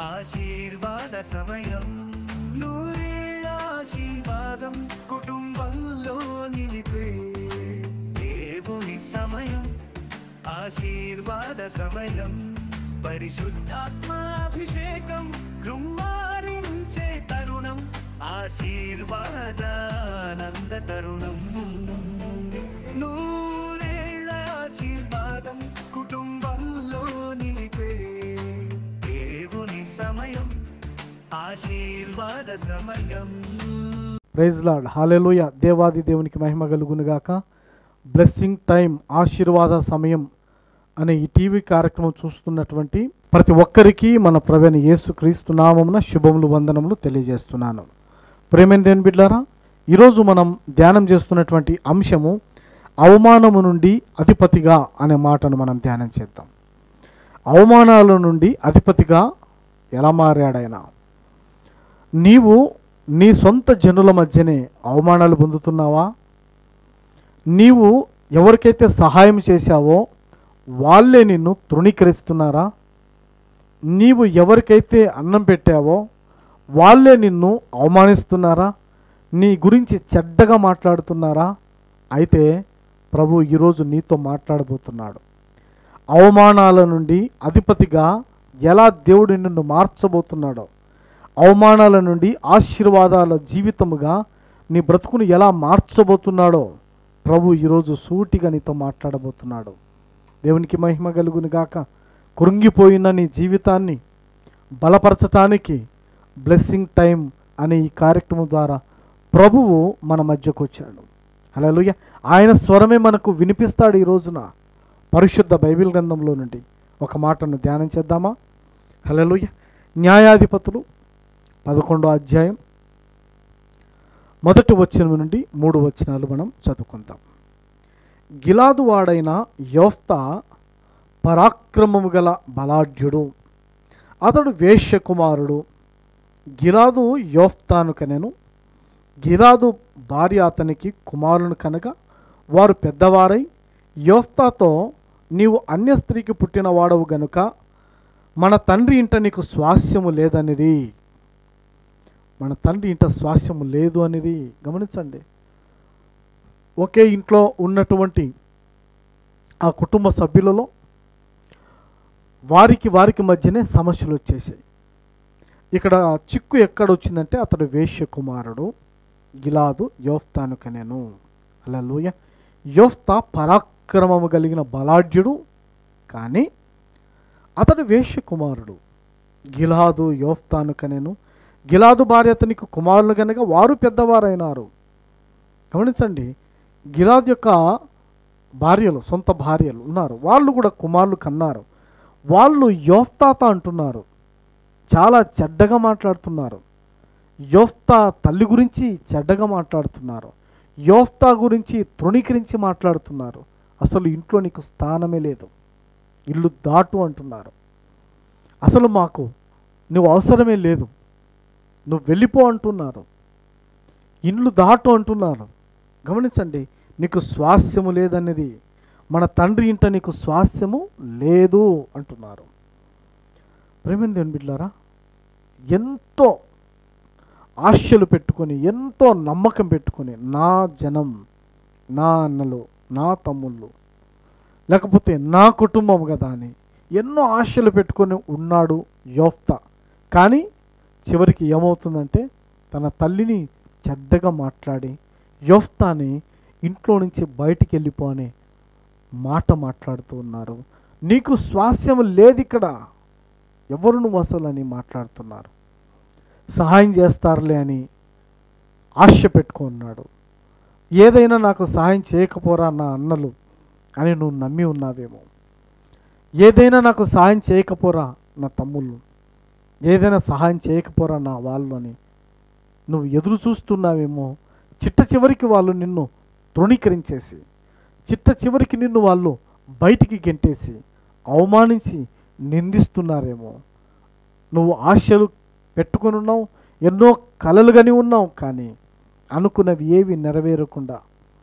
ఆశీర్వాద సమయం నూరేళ్ళ ఆశీర్వాదం కుటుంబంలో నిలిపే దేవుని సమయం ఆశీర్వాద సమయం పరిశుద్ధాత్మ అభిషేకం కృమ్మారించే తరుణం ఆశీర్వాదానంద తరుణం నూరేళ్ళ ఆశీర్వాదం కుటుంబంలో నిలిపే దేవుని సమయం ఆశీర్వాద సమయం ప్రైజ్ లాడ్ హాలెలుయ దేవాది దేవునికి మహిమ కలుగునుగాక బ్లెస్సింగ్ టైం ఆశీర్వాద సమయం అనే ఈ టీవీ కార్యక్రమం చూస్తున్నటువంటి ప్రతి ఒక్కరికి మన ప్రవీణ యేసు క్రీస్తు నామమున శుభములు వందనములు తెలియజేస్తున్నాను ప్రేమైన దేవుని బిడ్డారా ఈరోజు మనం ధ్యానం చేస్తున్నటువంటి అంశము అవమానము నుండి అధిపతిగా అనే మాటను మనం ధ్యానం చేద్దాం అవమానాల నుండి అధిపతిగా ఎలా మారాడైనా నీవు నీ సొంత జనుల మధ్యనే అవమానాలు పొందుతున్నావా నీవు ఎవరికైతే సహాయం చేశావో వాళ్ళే నిన్ను తృణీకరిస్తున్నారా నీవు ఎవరికైతే అన్నం పెట్టావో వాళ్ళే నిన్ను అవమానిస్తున్నారా నీ గురించి చెడ్డగా మాట్లాడుతున్నారా అయితే ప్రభు ఈరోజు నీతో మాట్లాడబోతున్నాడు అవమానాల నుండి అధిపతిగా ఎలా దేవుడు నిన్ను మార్చబోతున్నాడో అవమానాల నుండి ఆశీర్వాదాల జీవితముగా నీ బ్రతుకును ఎలా మార్చబోతున్నాడో ప్రభు ఈరోజు సూటిగా నీతో మాట్లాడబోతున్నాడు దేవునికి మహిమ కలుగును గాక కృంగిపోయిన నీ జీవితాన్ని బలపరచటానికి బ్లెస్సింగ్ టైం అనే ఈ కార్యక్రమం ద్వారా ప్రభువు మన మధ్యకు వచ్చాడు హలోయ ఆయన స్వరమే మనకు వినిపిస్తాడు ఈ రోజున పరిశుద్ధ బైబిల్ గ్రంథంలో నుండి ఒక మాటను ధ్యానం చేద్దామా హలోయ న్యాయాధిపతులు పదకొండో అధ్యాయం మొదటి వచనం నుండి మూడు వచనాలు మనం చదువుకుందాం గిలాదు వాడైన యోఫ్తా పరాక్రమము గల బలాఢ్యుడు అతడు వేశ్య కుమారుడు గిలాదు యోఫ్తాను కనెను గిలాదు భార్య అతనికి కుమారుని కనుక వారు పెద్దవారై యోఫ్తాతో నీవు అన్య స్త్రీకి పుట్టిన వాడవు గనుక మన తండ్రి ఇంట నీకు స్వాస్యము లేదనిది మన తండ్రి ఇంట స్వాస్యము లేదు అనేది గమనించండి ఒకే ఇంట్లో ఉన్నటువంటి ఆ కుటుంబ సభ్యులలో వారికి వారికి మధ్యనే సమస్యలు వచ్చేసాయి ఇక్కడ చిక్కు ఎక్కడ వచ్చిందంటే అతడు వేశ్య కుమారుడు గిలాదు యోఫ్తాను కనెను అలా లూయ యోఫ్తా పరాక్రమము కలిగిన బలాఢ్యుడు కానీ అతడు వేశ్య కుమారుడు గిలాదు యోఫ్తాను కనెను గిలాదు భార్య అతనికి కుమారులు కనుక వారు పెద్దవారైనారు గమనించండి గిలాద్ యొక్క భార్యలు సొంత భార్యలు ఉన్నారు వాళ్ళు కూడా కుమారులు కన్నారు వాళ్ళు యోఫ్తాత అంటున్నారు చాలా చెడ్డగా మాట్లాడుతున్నారు యోఫ్తా తల్లి గురించి చెడ్డగా మాట్లాడుతున్నారు యోఫ్తా గురించి తృణీకరించి మాట్లాడుతున్నారు అసలు ఇంట్లో నీకు స్థానమే లేదు ఇల్లు దాటు అంటున్నారు అసలు మాకు నువ్వు అవసరమే లేదు నువ్వు వెళ్ళిపో అంటున్నారు ఇండ్లు దాటు అంటున్నారు గమనించండి నీకు స్వాస్యము లేదనేది మన తండ్రి ఇంట నీకు స్వాస్యము లేదు అంటున్నారు ప్రేమ దేవుని బిడ్డారా ఎంతో ఆశలు పెట్టుకొని ఎంతో నమ్మకం పెట్టుకొని నా జనం నా అన్నలు నా తమ్ముళ్ళు లేకపోతే నా కుటుంబం కదా అని ఎన్నో ఆశలు పెట్టుకొని ఉన్నాడు యోఫ్తా కానీ చివరికి ఏమవుతుందంటే తన తల్లిని చెడ్డగా మాట్లాడి యోఫ్తాని ఇంట్లో నుంచి బయటికి వెళ్ళిపో అనే మాట మాట్లాడుతూ ఉన్నారు నీకు స్వాస్యం లేదు ఇక్కడ ఎవరు నువ్వు అసలు అని మాట్లాడుతున్నారు సహాయం చేస్తారులే అని ఆశ పెట్టుకున్నాడు ఏదైనా నాకు సహాయం చేయకపోరా నా అన్నలు అని నువ్వు నమ్మి ఉన్నావేమో ఏదైనా నాకు సహాయం చేయకపోరా నా తమ్ముళ్ళు ఏదైనా సహాయం చేయకపోరా నా వాళ్ళు అని నువ్వు ఎదురు చూస్తున్నావేమో చిట్ట చివరికి వాళ్ళు నిన్ను తృణీకరించేసి చిట్ట చివరికి నిన్ను వాళ్ళు బయటికి గెంటేసి అవమానించి నిందిస్తున్నారేమో నువ్వు ఆశలు పెట్టుకొని ఉన్నావు ఎన్నో కలలుగాని ఉన్నావు కానీ అనుకున్నవి ఏవి నెరవేరకుండా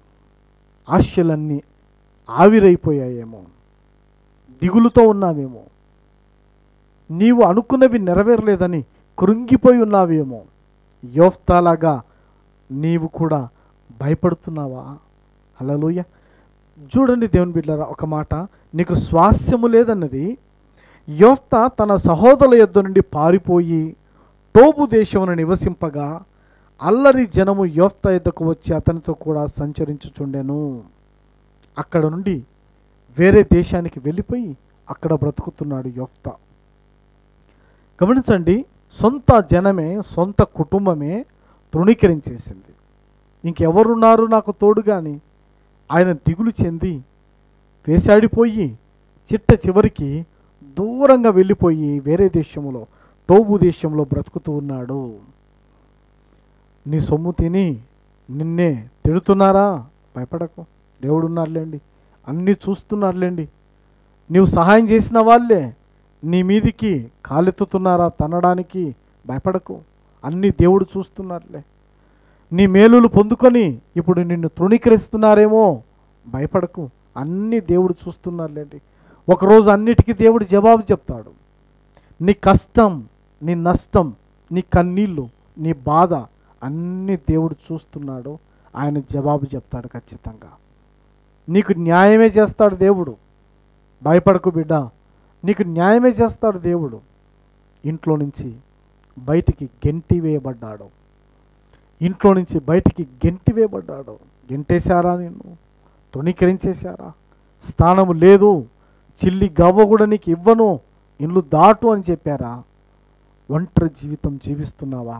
ఆశలన్నీ ఆవిరైపోయాయేమో దిగులుతో ఉన్నావేమో నీవు అనుకున్నవి నెరవేరలేదని కృంగిపోయి ఉన్నావేమో యోఫ్తాలాగా నీవు కూడా భయపడుతున్నావా హల్లెలూయా చూడండి దేవుని బిడ్డలారా ఒక మాట నీకు స్వాస్యము లేదన్నది యోఫ్త తన సహోదరుల యొద్ద నుండి పారిపోయి టోబు దేశమును నివసింపగా అల్లరి జనము యోఫ్త యొద్దకు వచ్చి అతనితో కూడా సంచరించుచుండెను అక్కడ నుండి వేరే దేశానికి వెళ్ళిపోయి అక్కడ బ్రతుకుతున్నాడు యోఫ్త గమనించండి సొంత జనమే సొంత కుటుంబమే తృణీకరించేసింది ఇంకెవరున్నారు నాకు తోడు కానీ ఆయన దిగులు చెంది వేసాడిపోయి చిట్ట చివరికి దూరంగా వెళ్ళిపోయి వేరే దేశంలో టోబు దేశంలో బ్రతుకుతూ ఉన్నాడు నీ సొమ్ము తిని నిన్నే తిడుతున్నారా భయపడకు దేవుడు ఉన్నారులేండి అన్నీ చూస్తున్నారులేండి నీవు సహాయం చేసిన వాళ్ళే నీ మీదికి కాలెత్తుతున్నారా తనడానికి భయపడకు అన్నీ దేవుడు చూస్తున్నారులే నీ మేలులు పొందుకొని ఇప్పుడు నిన్ను తృణీకరిస్తున్నారేమో భయపడకు అన్నీ దేవుడు చూస్తున్నారులేండి ఒకరోజు అన్నిటికీ దేవుడు జవాబు చెప్తాడు నీ కష్టం నీ నష్టం నీ కన్నీళ్ళు నీ బాధ అన్నీ దేవుడు చూస్తున్నాడు ఆయన జవాబు చెప్తాడు ఖచ్చితంగా నీకు న్యాయమే చేస్తాడు దేవుడు భయపడకు బిడ్డ నీకు న్యాయమే చేస్తాడు దేవుడు ఇంట్లో నుంచి బయటికి గెంటి వేయబడ్డాడు ఇంట్లో నుంచి బయటికి గెంటి వేయబడ్డాడు గెంటేశారా నిన్ను తృణీకరించేశారా స్థానము లేదు చిల్లి గవ్వ కూడా నీకు ఇవ్వను ఇల్లు దాటు అని చెప్పారా ఒంటరి జీవితం జీవిస్తున్నావా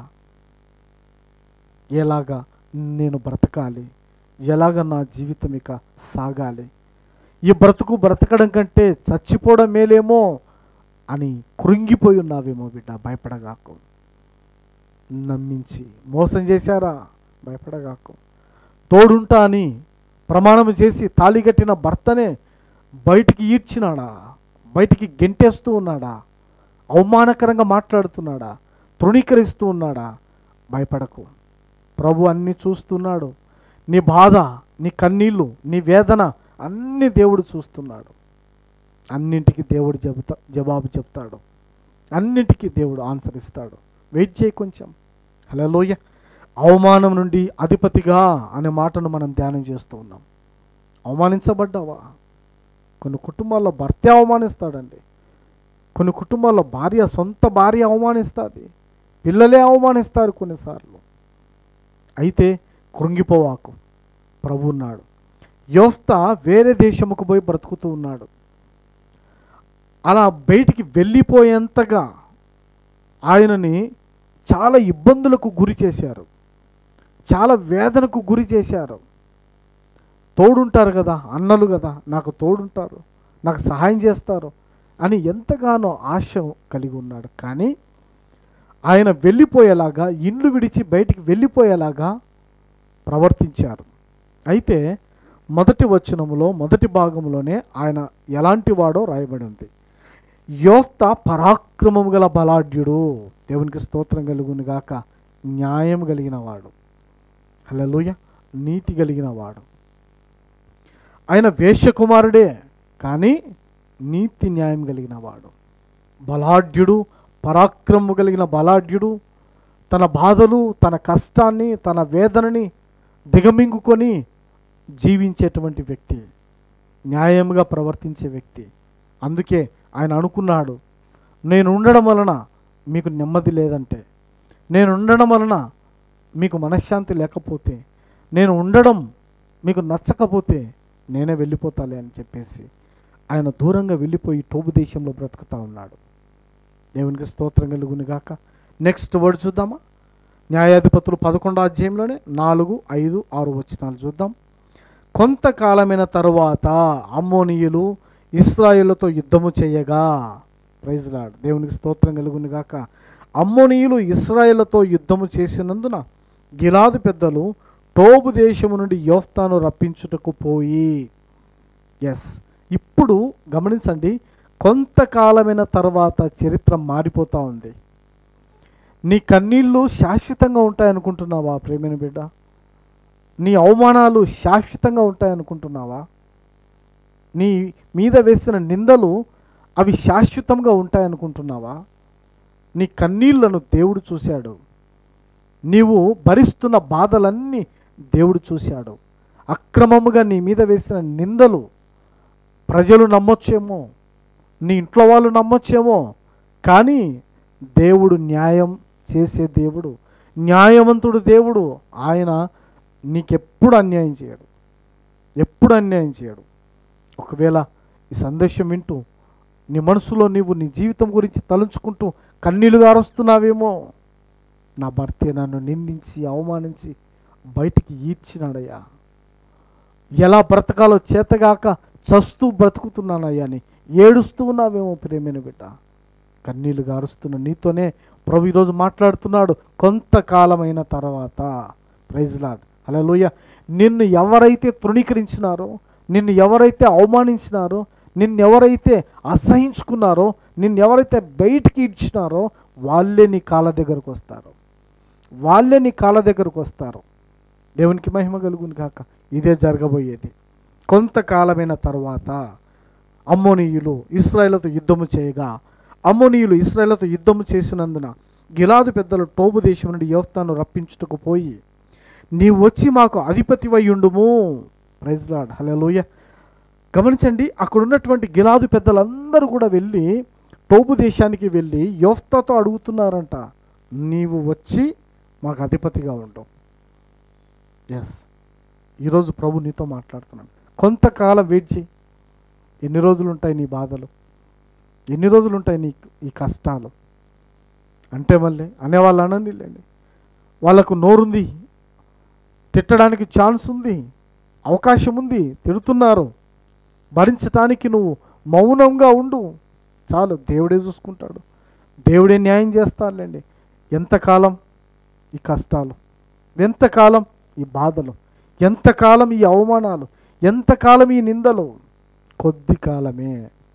ఎలాగా నేను బ్రతకాలి ఎలాగ నా జీవితం ఇక సాగాలి ఈ బ్రతుకు బ్రతకడం కంటే చచ్చిపోవడం మేలేమో అని కృంగిపోయి ఉన్నావేమో బిడ్డ భయపడగాకు నమ్మించి మోసం చేశారా భయపడగాకు తోడుంటా అని ప్రమాణం చేసి తాళి కట్టిన భర్తనే బయటికి ఈడ్చినాడా బయటికి గెంటేస్తూ ఉన్నాడా అవమానకరంగా మాట్లాడుతున్నాడా తృణీకరిస్తూ ఉన్నాడా భయపడకు ప్రభు అన్నీ చూస్తున్నాడు నీ బాధ నీ కన్నీళ్ళు నీ వేదన అన్ని దేవుడు చూస్తున్నాడు అన్నింటికి దేవుడు చెబుతా జవాబు చెప్తాడు అన్నింటికీ దేవుడు ఆన్సర్ ఇస్తాడు వెయిట్ చేయి కొంచెం హలోయ అవమానం నుండి అధిపతిగా అనే మాటను మనం ధ్యానం చేస్తూ ఉన్నాం అవమానించబడ్డావా కొన్ని కుటుంబాల్లో భర్త అవమానిస్తాడండి కొన్ని కుటుంబాల్లో భార్య సొంత భార్య అవమానిస్తుంది పిల్లలే అవమానిస్తారు కొన్నిసార్లు అయితే కృంగిపోవాకు ప్రభు ఉన్నాడు యోఫ్త వేరే దేశముకు పోయి బ్రతుకుతూ ఉన్నాడు అలా బయటికి వెళ్ళిపోయేంతగా ఆయనని చాలా ఇబ్బందులకు గురి చేశారు చాలా వేదనకు గురి చేశారు తోడుంటారు కదా అన్నలు కదా నాకు తోడుంటారు నాకు సహాయం చేస్తారు అని ఎంతగానో ఆశ కలిగి ఉన్నాడు కానీ ఆయన వెళ్ళిపోయేలాగా ఇండ్లు విడిచి బయటికి వెళ్ళిపోయేలాగా ప్రవర్తించారు అయితే మొదటి వచనములో మొదటి భాగంలోనే ఆయన ఎలాంటి వాడో రాయబడి ఉంది యోఫ్త పరాక్రమము గల బలాఢ్యుడు దేవునికి స్తోత్రం కలుగును గాక న్యాయం కలిగిన వాడు హల్లెలూయా నీతి కలిగిన వాడు ఆయన వేశ్యకుమారుడే కానీ నీతి న్యాయం కలిగిన వాడు బలాఢ్యుడు పరాక్రమము కలిగిన బలాఢ్యుడు తన బాధలు తన కష్టాన్ని తన వేదనని దిగమింగుకొని జీవించేటువంటి వ్యక్తి న్యాయంగా ప్రవర్తించే వ్యక్తి అందుకే ఆయన అనుకున్నాడు నేను ఉండడం వలన మీకు నెమ్మది లేదంటే నేను ఉండడం వలన మీకు మనశ్శాంతి లేకపోతే నేను ఉండడం మీకు నచ్చకపోతే నేనే వెళ్ళిపోతాలే అని చెప్పేసి ఆయన దూరంగా వెళ్ళిపోయి టోబు దేశంలో బ్రతుకుతా ఉన్నాడు దేవునికి స్తోత్రం కలుగును గాక నెక్స్ట్ వర్డ్ చూద్దామా న్యాయాధిపతులు పదకొండో అధ్యాయంలోనే నాలుగు ఐదు ఆరు వచనాలు చూద్దాం కొంతకాలమైన తరువాత అమ్మోనీయులు ఇస్రాయేళ్లతో యుద్ధము చేయగా ప్రైజ్ లాడ్ దేవునికి స్తోత్రం కలుగును గాక అమ్మోనీయులు ఇస్రాయేళ్లతో యుద్ధము చేసినందున గిలాదు పెద్దలు టోబు దేశము నుండి యోఫ్తాను రప్పించుటకు పోయి ఎస్ ఇప్పుడు గమనించండి కొంతకాలమైన తర్వాత చరిత్ర మారిపోతూ ఉంది నీ కన్నీళ్ళు శాశ్వతంగా ఉంటాయనుకుంటున్నావా ప్రేమైన బిడ్డ నీ అవమానాలు శాశ్వతంగా ఉంటాయనుకుంటున్నావా నీ మీద వేసిన నిందలు అవి శాశ్వతంగా ఉంటాయనుకుంటున్నావా నీ కన్నీళ్లను దేవుడు చూశాడు నీవు భరిస్తున్న బాధలన్నీ దేవుడు చూశాడు అక్రమముగా నీ మీద వేసిన నిందలు ప్రజలు నమ్మొచ్చేమో నీ ఇంట్లో వాళ్ళు నమ్మొచ్చేమో కానీ దేవుడు న్యాయం చేసే దేవుడు న్యాయవంతుడు దేవుడు ఆయన నీకెప్పుడు అన్యాయం చేయడు ఎప్పుడు అన్యాయం చేయడు ఒకవేళ ఈ సందేశం వింటూ నీ మనసులో నీవు నీ జీవితం గురించి తలుచుకుంటూ కన్నీళ్లు గారుస్తున్నావేమో నా భర్తే నన్ను నిందించి అవమానించి బయటికి ఈడ్చినాడయ్యా ఎలా బ్రతకాలో చేతగాక చస్తూ బ్రతుకుతున్నానయ్యా అని ఏడుస్తూ ఉన్నావేమో ప్రేమైన బిడ్డ కన్నీళ్లు గారుస్తున్న నీతోనే ప్రభు ఈరోజు మాట్లాడుతున్నాడు కొంతకాలమైన తర్వాత ప్రైజ్ లాడ్ హల్లెలూయా నిన్ను ఎవరైతే తృణీకరించినారో నిన్ను ఎవరైతే అవమానించినారో నిన్ను ఎవరైతే అసహించుకున్నారో నిన్ను ఎవరైతే బయటికి ఇచ్చినారో వాళ్ళే నీ కాళ్ళ దగ్గరకు వస్తారు వాళ్ళే నీ కాళ్ళ దగ్గరకు వస్తారు దేవునికి మహిమ కలుగును కాక ఇదే జరగబోయేది కొంతకాలమైన తర్వాత అమ్మోనీయులు ఇస్రాయేలతో యుద్ధము చేయగా అమ్మోనీయులు ఇస్రాయేలతో యుద్ధము చేసినందున గిలాదు పెద్దలు టోబు దేశం నుండి యోఫ్తాను రప్పించుటకు పోయి నీవు వచ్చి మాకు అధిపతివై ఉండుము ప్రైజ్ లాడ్ హలోయ గమనించండి అక్కడ ఉన్నటువంటి గిలాదు పెద్దలందరూ కూడా వెళ్ళి టోబు దేశానికి వెళ్ళి యోఫ్తాతో అడుగుతున్నారంట నీవు వచ్చి మాకు అధిపతిగా ఉండు ఎస్ ఈరోజు ప్రభు నీతో మాట్లాడుతున్నాను కొంతకాలం వెయిట్ చేయి ఎన్ని రోజులు ఉంటాయి నీ బాధలు ఎన్ని రోజులు ఉంటాయి నీ ఈ కష్టాలు అంటే మళ్ళీ అనేవాళ్ళు అనండి లేండి వాళ్ళకు నోరుంది తిట్టడానికి ఛాన్స్ ఉంది అవకాశం ఉంది తిడుతున్నారు భరించటానికి నువ్వు మౌనంగా ఉండు చాలు దేవుడే చూసుకుంటాడు దేవుడే న్యాయం చేస్తాడులేండి ఎంతకాలం ఈ కష్టాలు ఎంతకాలం ఈ బాధలు ఎంతకాలం ఈ అవమానాలు ఎంతకాలం ఈ నిందలు కొద్ది కాలమే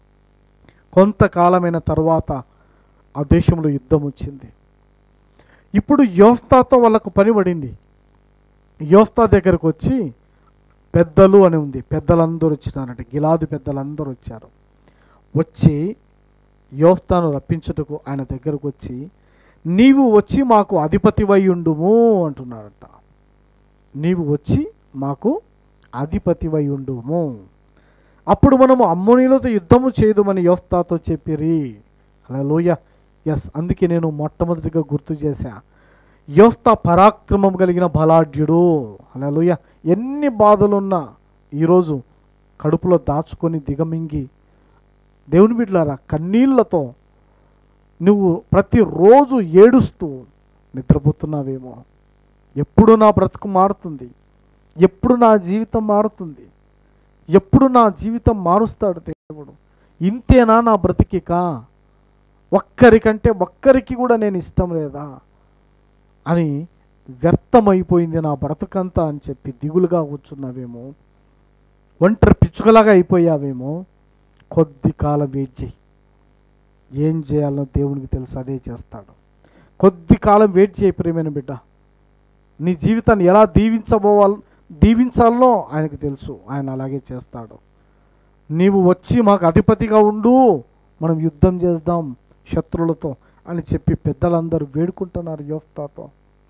కొంతకాలమైన తర్వాత ఆ దేశంలో యుద్ధం వచ్చింది ఇప్పుడు యోఫ్తాతో వాళ్ళకు పని పడింది యోఫ్తా దగ్గరకు వచ్చి పెద్దలు అని ఉంది పెద్దలందరూ వచ్చినారంటే గిలాదు పెద్దలందరూ వచ్చారు వచ్చి యోఫ్తాను రప్పించుటకు ఆయన దగ్గరకు వచ్చి నీవు వచ్చి మాకు అధిపతివై ఉండుము అంటున్నారట నీవు వచ్చి మాకు అధిపతివై ఉండుము అప్పుడు మనము అమ్మోనీలతో యుద్ధము చేయదుమని యోఫ్తాతో చెప్పిరి అలా లోయ ఎస్ అందుకే నేను మొట్టమొదటిగా గుర్తు చేశా యోఫ్తా పరాక్రమం కలిగిన బలాఢ్యుడు అలా లోయ ఎన్ని బాధలున్నా ఈరోజు కడుపులో దాచుకొని దిగమింగి దేవుని బిడ్డలారా కన్నీళ్లతో నువ్వు ప్రతిరోజు ఏడుస్తూ నిద్రపోతున్నావేమో ఎప్పుడు నా బ్రతుకు మారుతుంది ఎప్పుడు నా జీవితం మారుతుంది ఎప్పుడు నా జీవితం మారుస్తాడు దేవుడు ఇంతేనా నా బ్రతికిక ఒక్కరికంటే ఒక్కరికి కూడా నేను ఇష్టం లేదా అని వ్యర్థమైపోయింది నా బ్రతుకంతా అని చెప్పి దిగులుగా కూర్చున్నావేమో ఒంటరి పిచ్చుకలాగా అయిపోయావేమో కొద్ది కాలం వెయిట్ చేయి ఏం చేయాలో దేవునికి తెలుసు అదే చేస్తాడు కొద్ది కాలం వెయిట్ చేయి ప్రేమైన బిడ్డ నీ జీవితాన్ని ఎలా దీవించబోవాల్ దీవించాలనో ఆయనకు తెలుసు ఆయన అలాగే చేస్తాడు నీవు వచ్చి మాకు అధిపతిగా ఉండు మనం యుద్ధం చేద్దాం శత్రువులతో అని చెప్పి పెద్దలందరూ వేడుకుంటున్నారు యోఫ్తాతో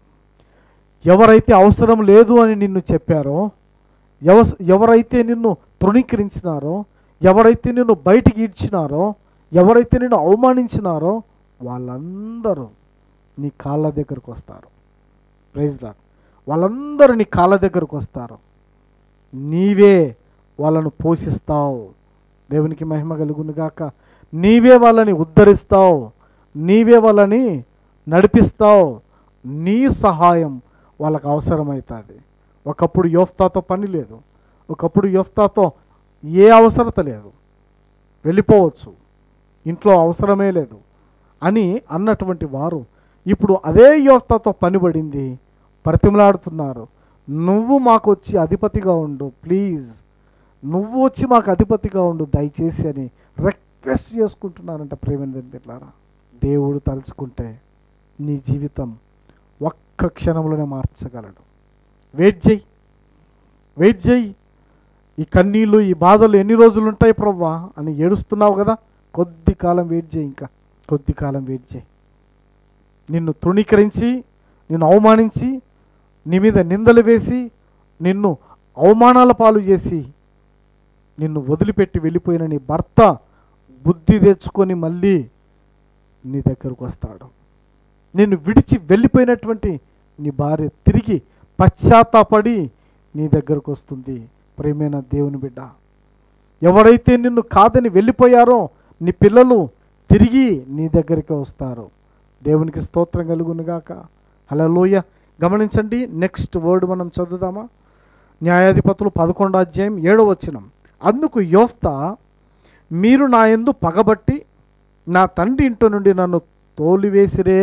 ఎవరైతే అవసరం లేదు అని నిన్ను చెప్పారో ఎవ ఎవరైతే నిన్ను తృణీకరించినారో ఎవరైతే నిన్ను బయటికి ఇడ్చినారో ఎవరైతే నిన్ను అవమానించినారో వాళ్ళందరూ నీ కాళ్ళ దగ్గరకు వస్తారు ప్రైజ్ లాడ్ వాళ్ళందరూ నీ కాళ్ళ దగ్గరకు వస్తారు నీవే వాళ్ళను పోషిస్తావు దేవునికి మహిమ కలుగును గాక నీవే వాళ్ళని ఉద్ధరిస్తావు నీవే వాళ్ళని నడిపిస్తావు నీ సహాయం వాళ్ళకు అవసరమవుతుంది ఒకప్పుడు యోఫ్తాతో పని లేదు ఒకప్పుడు యోఫ్తాతో ఏ అవసరత లేదు వెళ్ళిపోవచ్చు ఇంట్లో అవసరమే లేదు అని అన్నటువంటి వారు ఇప్పుడు అదే యోఫ్తాతో పనిపడింది ప్రతిమలాడుతున్నారు నువ్వు మాకు వచ్చి అధిపతిగా ఉండు ప్లీజ్ నువ్వు వచ్చి మాకు అధిపతిగా ఉండు దయచేసి అని రిక్వెస్ట్ చేసుకుంటున్నానంట ప్రేమైన బిడ్డలారా దేవుడు తలుచుకుంటే నీ జీవితం ఒక్క క్షణంలోనే మార్చగలడు వెయిట్ చేయి వెయిట్ చేయి ఈ కన్నీళ్ళు ఈ బాధలు ఎన్ని రోజులు ఉంటాయి ప్రవ్వా అని ఏడుస్తున్నావు కదా కొద్ది కాలం వెయిట్ చేయి ఇంకా కొద్ది కాలం వెయిట్ చేయి నిన్ను తృణీకరించి నిన్ను అవమానించి నీ మీద నిందలు వేసి నిన్ను అవమానాల పాలు చేసి నిన్ను వదిలిపెట్టి వెళ్ళిపోయిన నీ భర్త బుద్ధి తెచ్చుకొని మళ్ళీ నీ దగ్గరకు వస్తాడు నిన్ను విడిచి వెళ్ళిపోయినటువంటి నీ భార్య తిరిగి పశ్చాత్తాపడి నీ దగ్గరకు వస్తుంది ప్రేమైన దేవుని బిడ్డ ఎవరైతే నిన్ను కాదని వెళ్ళిపోయారో నీ పిల్లలు తిరిగి నీ దగ్గరికి వస్తారు దేవునికి స్తోత్రం కలుగునుగాక హలోయ గమనించండి నెక్స్ట్ వర్డ్ మనం చదువుదామా న్యాయాధిపతులు పదకొండో అధ్యాయం ఏడో వచనం అందుకు యోఫ్త మీరు నా యందు పగబట్టి నా తండ్రి ఇంటి నుండి నన్ను తోలివేసిరే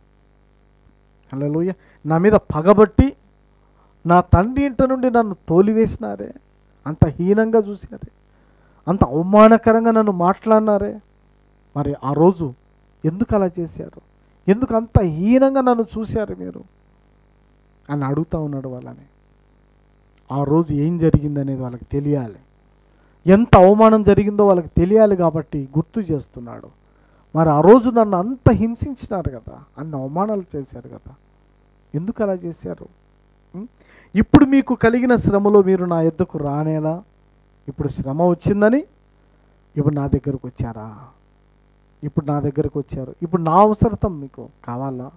హలోయ నా మీద పగబట్టి నా తండ్రి ఇంటి నుండి నన్ను తోలివేసినారే అంత హీనంగా చూశారే అంత అవమానకరంగా నన్ను మాట్లాడినారే మరి ఆ రోజు ఎందుకు అలా చేశారు ఎందుకు అంత హీనంగా నన్ను చూశారు మీరు అని అడుగుతా ఉన్నాడు వాళ్ళని ఆ రోజు ఏం జరిగిందనేది వాళ్ళకి తెలియాలి ఎంత అవమానం జరిగిందో వాళ్ళకి తెలియాలి కాబట్టి గుర్తు చేస్తున్నాడు మరి ఆ రోజు నన్ను అంత హింసించినారు కదా అన్ని అవమానాలు చేశారు కదా ఎందుకు అలా చేశారు ఉం? ఇప్పుడు మీకు కలిగిన శ్రమలో మీరు నా ఎద్దుకు రానేలా ఇప్పుడు శ్రమ వచ్చిందని ఇప్పుడు నా దగ్గరకు వచ్చారా ఇప్పుడు నా దగ్గరకు వచ్చారు ఇప్పుడు నా అవసరతం మీకు కావాలా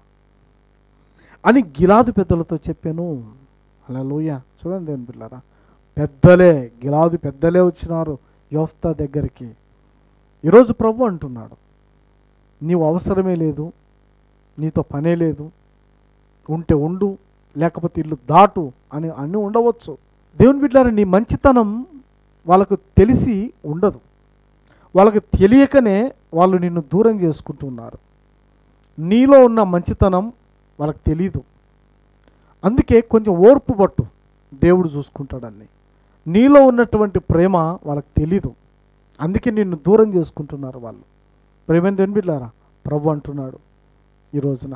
అని గిలాదు పెద్దలతో చెప్పాను అలా లోయ చూడండి దేవుని పిల్లరా పెద్దలే గిలాదు పెద్దలే వచ్చినారు యోఫ్తా దగ్గరికి ఈరోజు ప్రభు అంటున్నాడు నీవు అవసరమే లేదు నీతో పనే లేదు ఉంటే ఉండు లేకపోతే ఇల్లు దాటు అని అన్నీ ఉండవచ్చు దేవుని బిడ్డారా నీ మంచితనం వాళ్ళకు తెలిసి ఉండదు వాళ్ళకి తెలియకనే వాళ్ళు నిన్ను దూరం చేసుకుంటున్నారు నీలో ఉన్న మంచితనం వాళ్ళకి తెలీదు అందుకే కొంచెం ఓర్పు పట్టు దేవుడు చూసుకుంటాడని నీలో ఉన్నటువంటి ప్రేమ వాళ్ళకి తెలీదు అందుకే నిన్ను దూరం చేసుకుంటున్నారు వాళ్ళు ప్రేమని తినిపిల్లారా ప్రభు అంటున్నాడు ఈ రోజున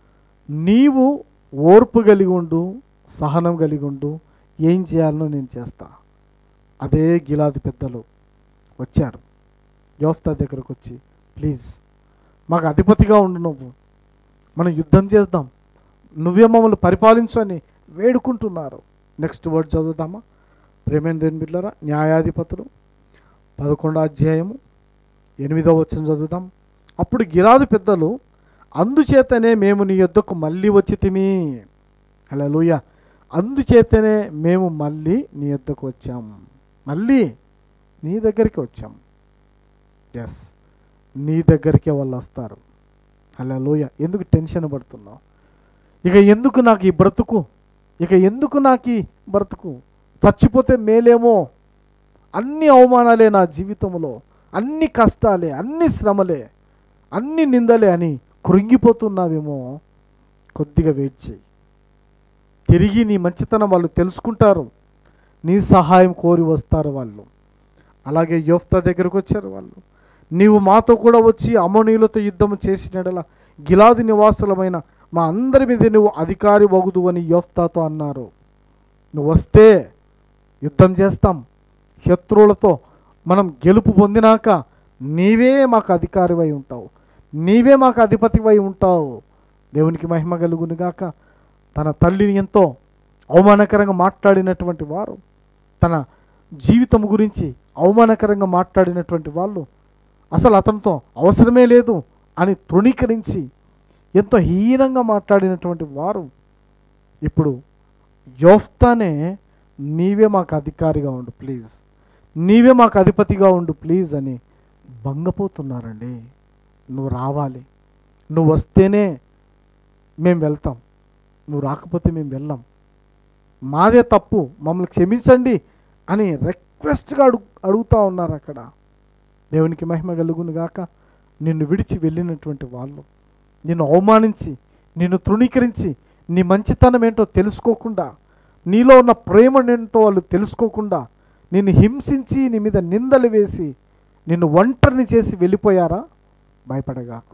నీవు ఓర్పు కలిగి ఉండు సహనం కలిగి ఉండు ఏం చేయాలనో నేను చేస్తా అదే గిలాది పెద్దలు వచ్చారు యోఫ్తా దగ్గరకు వచ్చి ప్లీజ్ మాకు అధిపతిగా ఉండు నువ్వు మనం యుద్ధం చేద్దాం నువ్వే మమ్మల్ని పరిపాలించు అని వేడుకుంటున్నారు నెక్స్ట్ వర్డ్ చదువుదామా ప్రేమేంద్ర బిడ్లరా న్యాయాధిపతులు పదకొండో అధ్యాయము ఎనిమిదో వచ్చిన చదువుదాం అప్పుడు గిరాదు పెద్దలు అందుచేతనే మేము నీ యొద్దకు మళ్ళీ వచ్చి తిమి అలా లూయ అందుచేతనే మేము మళ్ళీ నీ యొద్దకు వచ్చాం మళ్ళీ నీ దగ్గరికి వచ్చాం ఎస్ నీ దగ్గరికే వాళ్ళు వస్తారు అలా లోయ ఎందుకు టెన్షన్ పడుతున్నావు ఇక ఎందుకు నాకు ఈ బ్రతుకు ఇక ఎందుకు నాకు ఈ బ్రతుకు చచ్చిపోతే మేలేమో అన్ని అవమానాలే నా జీవితంలో అన్ని కష్టాలే అన్ని శ్రమలే అన్ని నిందలే అని కృంగిపోతున్నావేమో కొద్దిగా వెయిట్ చేయి తిరిగి నీ మంచితనం వాళ్ళు తెలుసుకుంటారు నీ సహాయం కోరి వస్తారు వాళ్ళు అలాగే యోఫ్తా దగ్గరకు వచ్చారు వాళ్ళు నీవు మాతో కూడా వచ్చి అమోనీయులతో యుద్ధం చేసినడలా గిలాది నివాసులమైన మా అందరి మీద నువ్వు అధికారి వగుదు అని యోఫ్తాతో అన్నారు నువ్వు వస్తే యుద్ధం చేస్తాం శత్రువులతో మనం గెలుపు పొందినాక నీవే మాకు అధికారివై ఉంటావు నీవే మాకు అధిపతివై ఉంటావు దేవునికి మహిమ కలుగునుగాక తన తల్లిని ఎంతో అవమానకరంగా మాట్లాడినటువంటి వారు తన జీవితం గురించి అవమానకరంగా మాట్లాడినటువంటి వాళ్ళు అసలు అతనితో అవసరమే లేదు అని తృణీకరించి ఎంతో హీనంగా మాట్లాడినటువంటి వారు ఇప్పుడు యోఫ్తానే నీవే మాకు అధికారిగా ఉండు ప్లీజ్ నీవే మాకు అధిపతిగా ఉండు ప్లీజ్ అని భంగపోతున్నారండి నువ్వు రావాలి నువ్వు వస్తేనే మేము వెళ్తాం నువ్వు రాకపోతే మేము వెళ్ళాం మాదే తప్పు మమ్మల్ని క్షమించండి అని రిక్వెస్ట్గా అడుగు అడుగుతూ ఉన్నారు అక్కడ దేవునికి మహిమ కలుగును గాక నిన్ను విడిచి వెళ్ళినటువంటి వాళ్ళు నిన్ను అవమానించి నిన్ను తృణీకరించి నీ మంచితనం ఏంటో తెలుసుకోకుండా నీలో ఉన్న ప్రేమ ఏంటో వాళ్ళు తెలుసుకోకుండా నిన్ను హింసించి నీ మీద నిందలు వేసి నిన్ను ఒంటరిని చేసి వెళ్ళిపోయారా భయపడగాకు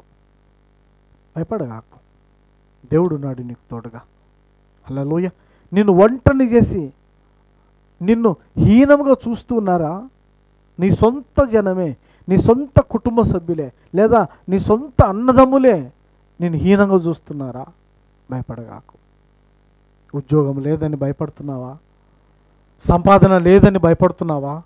భయపడగాకు దేవుడు నాడు నీకు తోడుగా అలా లోయ నిన్ను ఒంటరిని చేసి నిన్ను హీనంగా చూస్తూ ఉన్నారా నీ సొంత జనమే నీ సొంత కుటుంబ సభ్యులే లేదా నీ సొంత అన్నదమ్ములే నేను హీనంగా చూస్తున్నారా భయపడగాకు ఉద్యోగం లేదని భయపడుతున్నావా సంపాదన లేదని భయపడుతున్నావా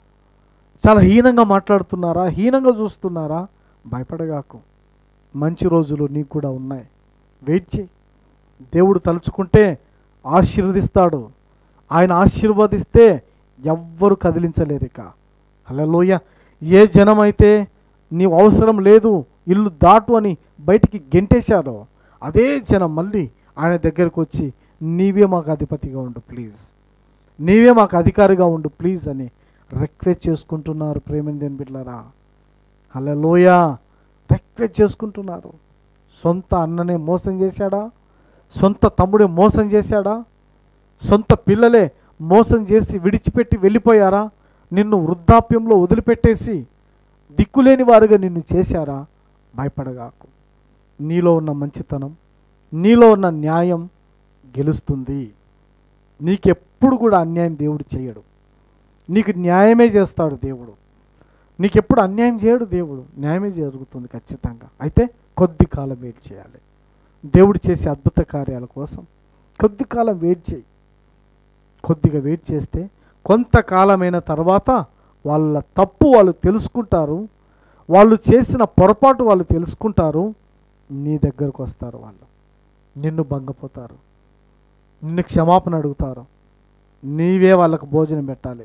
చాలా హీనంగా మాట్లాడుతున్నారా హీనంగా చూస్తున్నారా భయపడగాకు మంచి రోజులు నీకు కూడా ఉన్నాయి వెయిట్ చేయి దేవుడు తలుచుకుంటే ఆశీర్వదిస్తాడు ఆయన ఆశీర్వదిస్తే ఎవ్వరు కదిలించలేరు ఇక హల్లెలూయా ఏ జనమైతే నీవు అవసరం లేదు ఇల్లు దాటు అని బయటికి గెంటేశారో అదే జనం మళ్ళీ ఆయన దగ్గరకు వచ్చి నీవే మాకు అధిపతిగా ఉండు ప్లీజ్ నీవే మాకు అధికారిగా ఉండు ప్లీజ్ అని రిక్వెస్ట్ చేసుకుంటున్నారు ప్రేమిందేని బిడ్డలారా హల్లెలూయ రిక్వెస్ట్ చేసుకుంటున్నారు సొంత అన్ననే మోసం చేశాడా సొంత తమ్ముడే మోసం చేశాడా సొంత పిల్లలే మోసం చేసి విడిచిపెట్టి వెళ్ళిపోయారా నిన్ను వృద్ధాప్యంలో వదిలిపెట్టేసి దిక్కులేని వారుగా నిన్ను చేశారా భయపడగాకు నీలో ఉన్న మంచితనం నీలో ఉన్న న్యాయం గెలుస్తుంది నీకెప్పుడు కూడా అన్యాయం దేవుడు చేయడు నీకు న్యాయమే చేస్తాడు దేవుడు నీకెప్పుడు అన్యాయం చేయడు దేవుడు న్యాయమే జరుగుతుంది ఖచ్చితంగా అయితే కొద్ది కాలం వెయిట్ చేయాలి దేవుడు చేసే అద్భుత కార్యాల కోసం కొద్ది కాలం వెయిట్ చేయి కొద్దిగా వెయిట్ చేస్తే కొంతకాలమైన తర్వాత వాళ్ళ తప్పు వాళ్ళు తెలుసుకుంటారు వాళ్ళు చేసిన పొరపాటు వాళ్ళు తెలుసుకుంటారు నీ దగ్గరకు వస్తారు వాళ్ళు నిన్ను భంగపోతారు నిన్ను క్షమాపణ అడుగుతారు నీవే వాళ్ళకు భోజనం పెట్టాలి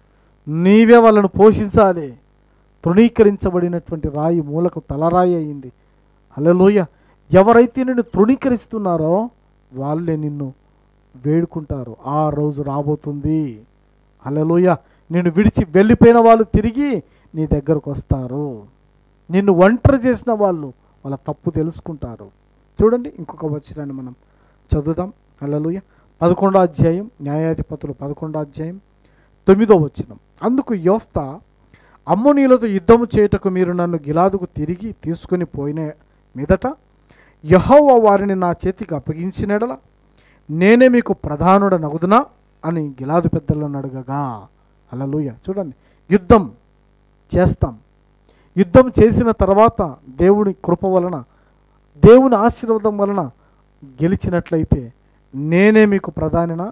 నీవే వాళ్ళను పోషించాలి తృణీకరించబడినటువంటి రాయి మూలకు తలరాయి అయింది అలలోయ ఎవరైతే నిన్ను తృణీకరిస్తున్నారో వాళ్ళే నిన్ను వేడుకుంటారు ఆ రోజు రాబోతుంది అలలోయ నిన్ను విడిచి వెళ్ళిపోయిన వాళ్ళు తిరిగి నీ దగ్గరకు వస్తారు నిన్ను ఒంటరి చేసిన వాళ్ళు వాళ్ళ తప్పు తెలుసుకుంటారు చూడండి ఇంకొక వచనాన్ని మనం చదువుదాం అల్లలుయ పదకొండో అధ్యాయం న్యాయాధిపతులు పదకొండో అధ్యాయం తొమ్మిదో వచనం అందుకు యోఫ్తా అమ్మోనీలతో యుద్ధము చేయుటకు మీరు నన్ను గిలాదుకు తిరిగి తీసుకుని పోయిన మీదట యహోవా వారిని నా చేతికి అప్పగించినడల నేనే మీకు ప్రధానుడ నగుదునా అని గిలాదు పెద్దలను అడగగా అలలుయ చూడండి యుద్ధం చేస్తాం యుద్ధం చేసిన తర్వాత దేవుని కృప వలన దేవుని ఆశీర్వాదం వలన గెలిచినట్లయితే నేనే మీకు ప్రధానినా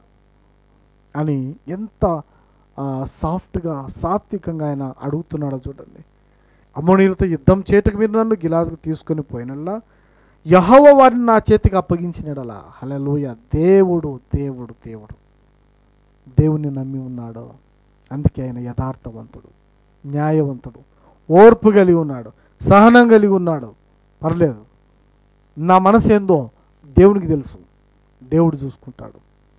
అని ఎంత ఆ, సాఫ్ట్గా సాత్వికంగా ఆయన అడుగుతున్నాడో చూడండి అమ్మోనీలతో యుద్ధం చేటకు మీరు నన్ను గిలాదుకు తీసుకొని పోయినల్లా యహోవ వారిని నా చేతికి అప్పగించినడలా హలలోయ దేవుడు దేవుడు దేవుడు దేవుని నమ్మి ఉన్నాడు అందుకే ఆయన యథార్థవంతుడు న్యాయవంతుడు ఓర్పు కలిగి ఉన్నాడు సహనం కలిగి ఉన్నాడు పర్లేదు నా మనసు ఏందో దేవునికి తెలుసు దేవుడు చూసుకుంటాడు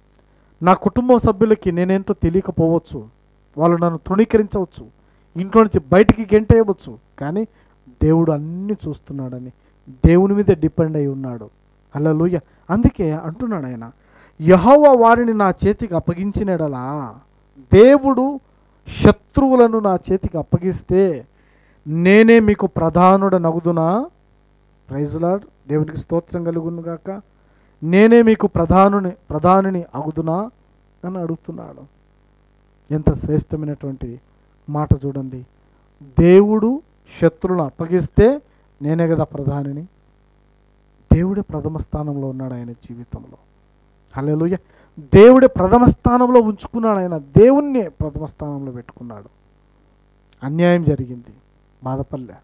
నా కుటుంబ సభ్యులకి నేనేంటో తెలియకపోవచ్చు వాళ్ళు నన్ను తృణీకరించవచ్చు ఇంట్లో నుంచి బయటికి గెంటేయవచ్చు కానీ దేవుడు అన్నీ చూస్తున్నాడని దేవుని మీద డిపెండ్ అయి ఉన్నాడు అల్లలుయ అందుకే అంటున్నాడు ఆయన యహోవా వారిని నా చేతికి అప్పగించినడలా దేవుడు శత్రువులను నా చేతికి అప్పగిస్తే నేనే మీకు ప్రధానుడ నగుదునా ప్రైజ్లాడ్ దేవునికి స్తోత్రం కలుగును గాక నేనే మీకు ప్రధానుని ప్రధానిని అగుదునా అని అడుగుతున్నాడు ఎంత శ్రేష్టమైనటువంటి మాట చూడండి దేవుడు శత్రువులను అప్పగిస్తే నేనే కదా ప్రధానిని దేవుడే ప్రథమ స్థానంలో ఉన్నాడు ఆయన జీవితంలో హల్లెలూయా దేవుడే ప్రథమ స్థానంలో ఉంచుకున్నాడు ఆయన దేవుణ్ణి ప్రథమ స్థానంలో పెట్టుకున్నాడు అన్యాయం జరిగింది బాధపడలే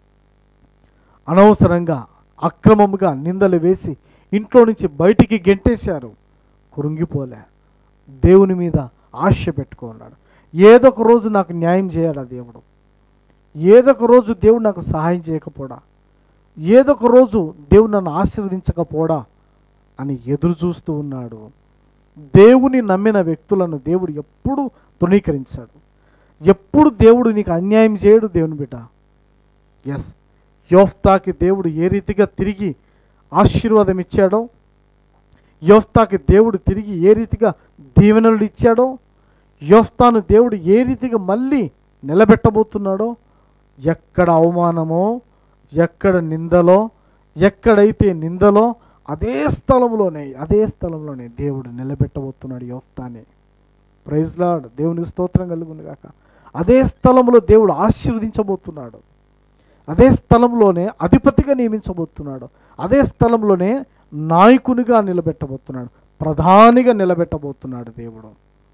అనవసరంగా అక్రమముగా నిందలు వేసి ఇంట్లో నుంచి బయటికి గెంటేశారు కృంగిపోలే దేవుని మీద ఆశ పెట్టుకున్నాడు ఏదో ఒక రోజు నాకు న్యాయం చేయాలా దేవుడు ఏదో ఒక రోజు దేవుడు నాకు సహాయం చేయకపోడా ఏదో ఒక రోజు దేవుడు నన్ను ఆశీర్వదించకపోడా అని ఎదురు చూస్తూ ఉన్నాడు దేవుని నమ్మిన వ్యక్తులను దేవుడు ఎప్పుడు తృణీకరించాడు ఎప్పుడు దేవుడు నీకు అన్యాయం చేయడు దేవుని బిడ్డ ఎస్ యోఫ్తాకి దేవుడు ఏ రీతిగా తిరిగి ఆశీర్వాదం ఇచ్చాడో యోఫ్తాకి దేవుడు తిరిగి ఏ రీతిగా దీవెనలు ఇచ్చాడో యోఫ్తాను దేవుడు ఏ రీతిగా మళ్ళీ నిలబెట్టబోతున్నాడో ఎక్కడ అవమానమో ఎక్కడ నిందలో ఎక్కడైతే నిందలో అదే స్థలంలోనే అదే స్థలంలోనే దేవుడు నిలబెట్టబోతున్నాడు యోఫ్తాని ప్రైజ్ లాడ్ దేవునికి స్తోత్రం కలుగును గాక అదే స్థలంలో దేవుడు ఆశీర్వదించబోతున్నాడు అదే స్థలంలోనే అధిపతిగా నియమించబోతున్నాడు అదే స్థలంలోనే నాయకునిగా నిలబెట్టబోతున్నాడు ప్రధానిగా నిలబెట్టబోతున్నాడు దేవుడు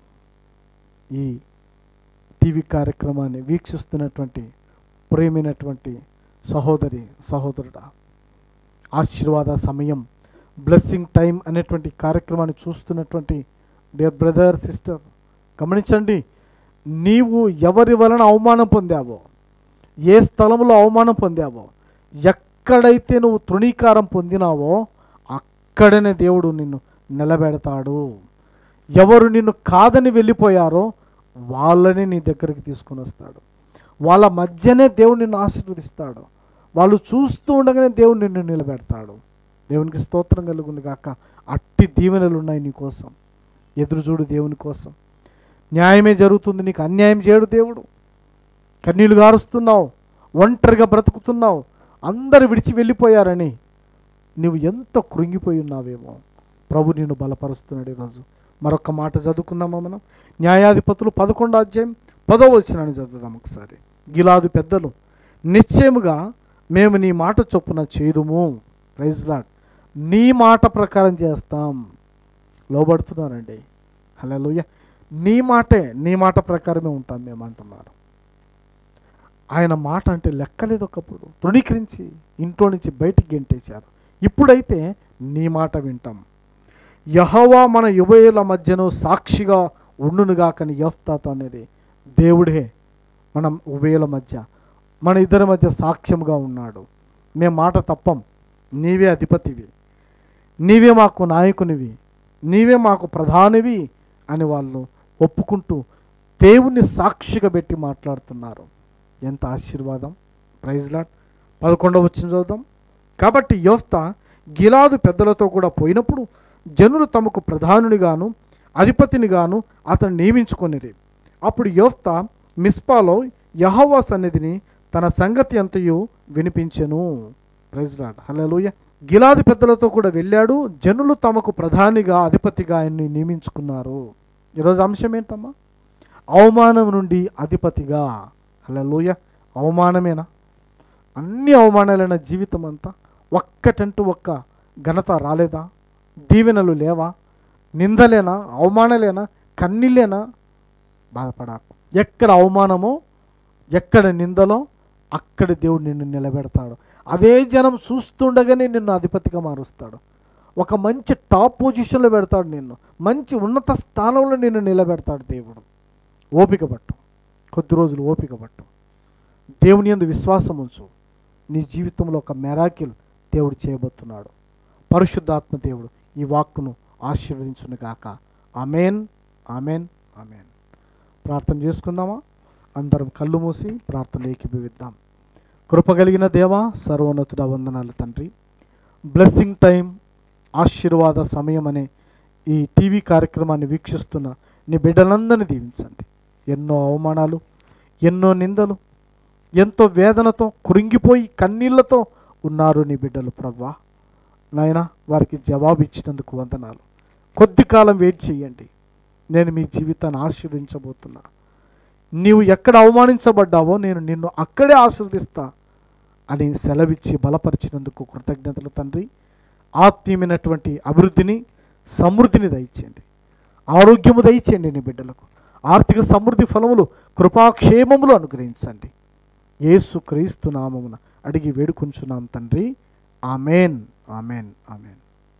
ఈ టీవీ కార్యక్రమాన్ని వీక్షిస్తున్నటువంటి ప్రేమైనటువంటి సహోదరి సహోదరుడా ఆశీర్వాద సమయం బ్లెస్సింగ్ టైం అనేటువంటి కార్యక్రమాన్ని చూస్తున్నటువంటి డియర్ బ్రదర్ సిస్టర్ గమనించండి నీవు ఎవరి వలన అవమానం పొందావో ఏ స్థలంలో అవమానం పొందావో ఎక్కడైతే నువ్వు తృణీకారం పొందినావో అక్కడనే దేవుడు నిన్ను నిలబెడతాడు ఎవరు నిన్ను కాదని వెళ్ళిపోయారో వాళ్ళని నీ దగ్గరికి తీసుకొని వస్తాడు వాళ్ళ మధ్యనే దేవుడు నిన్ను ఆశీర్వదిస్తాడు వాళ్ళు చూస్తూ ఉండగానే దేవుడు నిన్ను నిలబెడతాడు దేవునికి స్తోత్రం కలుగును గాక అట్టి దీవెనలు ఉన్నాయి నీ కోసం ఎదురు చూడు దేవుని కోసం న్యాయమే జరుగుతుంది నీకు అన్యాయం చేయడు దేవుడు కన్నీళ్లు గారుస్తున్నావు ఒంటరిగా బ్రతుకుతున్నావు అందరు విడిచి వెళ్ళిపోయారని నువ్వు ఎంత కృంగిపోయి ఉన్నావేమో ప్రభు నిన్ను బలపరుస్తున్నాడు ఈరోజు మరొక మాట చదువుకుందామా మనం న్యాయాధిపతులు పదకొండో అధ్యాయం పదో వచ్చినాన్ని చదువుదాం ఒకసారి గిలాదు పెద్దలు నిశ్చయముగా మేము నీ మాట చొప్పున చేదుము ప్రైజ్ లాడ్ నీ మాట ప్రకారం చేస్తాం లోబడుతున్నానండి హలో నీ మాటే నీ మాట ప్రకారమే ఉంటాం మేము అంటున్నారు ఆయన మాట అంటే లెక్కలేదు ఒకప్పుడు తృణీకరించి ఇంట్లో నుంచి బయటికి గెంటేశారు ఇప్పుడైతే నీ మాట వింటాం యహోవా మన యువయుల మధ్యను సాక్షిగా ఉండునుగాకని యఫ్తాతో అనేది దేవుడే మనం ఉభయుల మధ్య మన ఇద్దరి మధ్య సాక్ష్యంగా ఉన్నాడు మేము మాట తప్పం నీవే అధిపతివి నీవే మాకు నాయకునివి నీవే మాకు ప్రధానివి అని వాళ్ళు ఒప్పుకుంటూ దేవుణ్ణి సాక్షిగా పెట్టి మాట్లాడుతున్నారు ఎంత ఆశీర్వాదం ప్రైజ్ లాట్ పదకొండవ వచ్చిన చదువుదాం కాబట్టి యోఫ్త గిలాదు పెద్దలతో కూడా పోయినప్పుడు జనులు తమకు ప్రధానునిగాను అధిపతినిగాను అతను నియమించుకొనిరి అప్పుడు యోఫ్త మిస్పాలో యహోవా సన్నిధిని తన సంగతి అంతయు వినిపించెను ప్రైజ్ లాడ్ హల్లెలూయ గిలాదు పెద్దలతో కూడా వెళ్ళాడు జనులు తమకు ప్రధానిగా అధిపతిగా ఆయన్ని నియమించుకున్నారు ఈరోజు అంశం ఏంటమ్మా అవమానం నుండి అధిపతిగా హల్లెలూయ అవమానమేనా అన్ని అవమానాలైన జీవితం అంతా ఒక్కటంటూ ఒక్క ఘనత రాలేదా దీవెనలు లేవా నిందలేనా అవమానాలేనా కన్నీళ్ళేనా బాధపడాకు ఎక్కడ అవమానమో ఎక్కడ నిందలో అక్కడ దేవుడు నిన్ను నిలబెడతాడు అదే జనం చూస్తుండగానే నిన్ను అధిపతిగా మారుస్తాడు ఒక మంచి టాప్ పొజిషన్లో పెడతాడు నిన్ను మంచి ఉన్నత స్థానంలో నిన్ను నిలబెడతాడు దేవుడు ఓపిక పట్టు కొద్ది రోజులు ఓపిక పట్టు దేవుని యందు విశ్వాసం ఉంచు నీ జీవితంలో ఒక మెరాకిల్ దేవుడు చేయబోతున్నాడు పరిశుద్ధాత్మ దేవుడు ఈ వాక్కును ఆశీర్వదించును గాక ఆమెన్ ఆమెన్ ఆమెన్ ప్రార్థన చేసుకుందామా అందరం కళ్ళు మూసి ప్రార్థన ఏకీభవిద్దాం కృప కలిగిన దేవా సర్వోన్నతుడ వందనాలు తండ్రి బ్లెస్సింగ్ టైం ఆశీర్వాద సమయం అనే ఈ టీవీ కార్యక్రమాన్ని వీక్షిస్తున్న నీ బిడ్డలందరినీ దీవించండి ఎన్నో అవమానాలు ఎన్నో నిందలు ఎంతో వేదనతో కురింగిపోయి కన్నీళ్లతో ఉన్నారు నీ బిడ్డలు ప్రవ్వా నాయన వారికి జవాబు ఇచ్చినందుకు వందనాలు కొద్ది కాలం వెయిట్ చేయండి నేను మీ జీవితాన్ని ఆశీర్వదించబోతున్నా నీవు ఎక్కడ అవమానించబడ్డావో నేను నిన్ను అక్కడే ఆశీర్వదిస్తా అని సెలవిచ్చి బలపరిచినందుకు కృతజ్ఞతలు తండ్రి ఆత్మీయమైనటువంటి అభివృద్ధిని సమృద్ధిని దయచేయండి ఆరోగ్యము దయచేయండి నీ బిడ్డలకు ఆర్థిక సమృద్ధి ఫలములు కృపాక్షేమములు అనుగ్రహించండి యేసు క్రీస్తు నామమున అడిగి వేడుకుంటున్నాం తండ్రి amen amen amen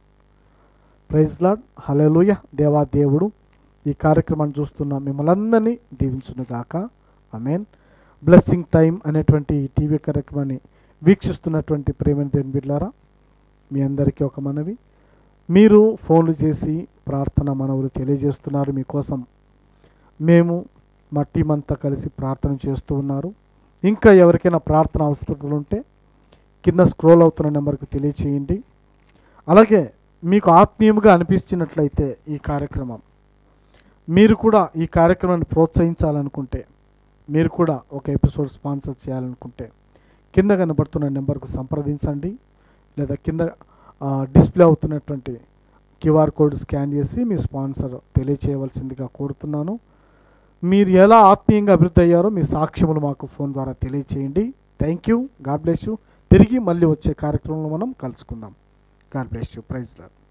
praise lord hallelujah దేవా దేవుడు ఈ కార్యక్రమాన్ని చూస్తున్న మిమ్మల్ందరినీ దీవించునుగాక ఆమెన్ బ్లెస్సింగ్ టైం అనేటువంటి ఈ టీవీ కార్యక్రమాన్ని వీక్షిస్తున్నటువంటి ప్రేమ దేని బిడ్లారా మీ అందరికీ ఒక మనవి మీరు ఫోన్లు చేసి ప్రార్థన మనవులు తెలియజేస్తున్నారు మీకోసం మేము మా టీం అంతా కలిసి ప్రార్థన చేస్తూ ఉన్నారు ఇంకా ఎవరికైనా ప్రార్థన అవసరతలు ఉంటే కింద స్క్రోల్ అవుతున్న నెంబర్కి తెలియచేయండి అలాగే మీకు ఆత్మీయంగా అనిపించినట్లయితే ఈ కార్యక్రమం మీరు కూడా ఈ కార్యక్రమాన్ని ప్రోత్సహించాలనుకుంటే మీరు కూడా ఒక ఎపిసోడ్ స్పాన్సర్ చేయాలనుకుంటే కింద కనబడుతున్న నెంబర్కు సంప్రదించండి లేదా కింద ఆ, డిస్ప్లే అవుతున్నటువంటి క్యూఆర్ కోడ్ స్కాన్ చేసి మీ స్పాన్సర్ తెలియచేయవలసిందిగా కోరుతున్నాను మీరు ఎలా ఆత్మీయంగా అభివృద్ధి అయ్యారో మీ సాక్ష్యములు మాకు ఫోన్ ద్వారా తెలియచేయండి thank you God bless you తిరిగి మళ్ళీ వచ్చే కార్యక్రమంలో మనం కలుసుకుందాం God bless you praise lord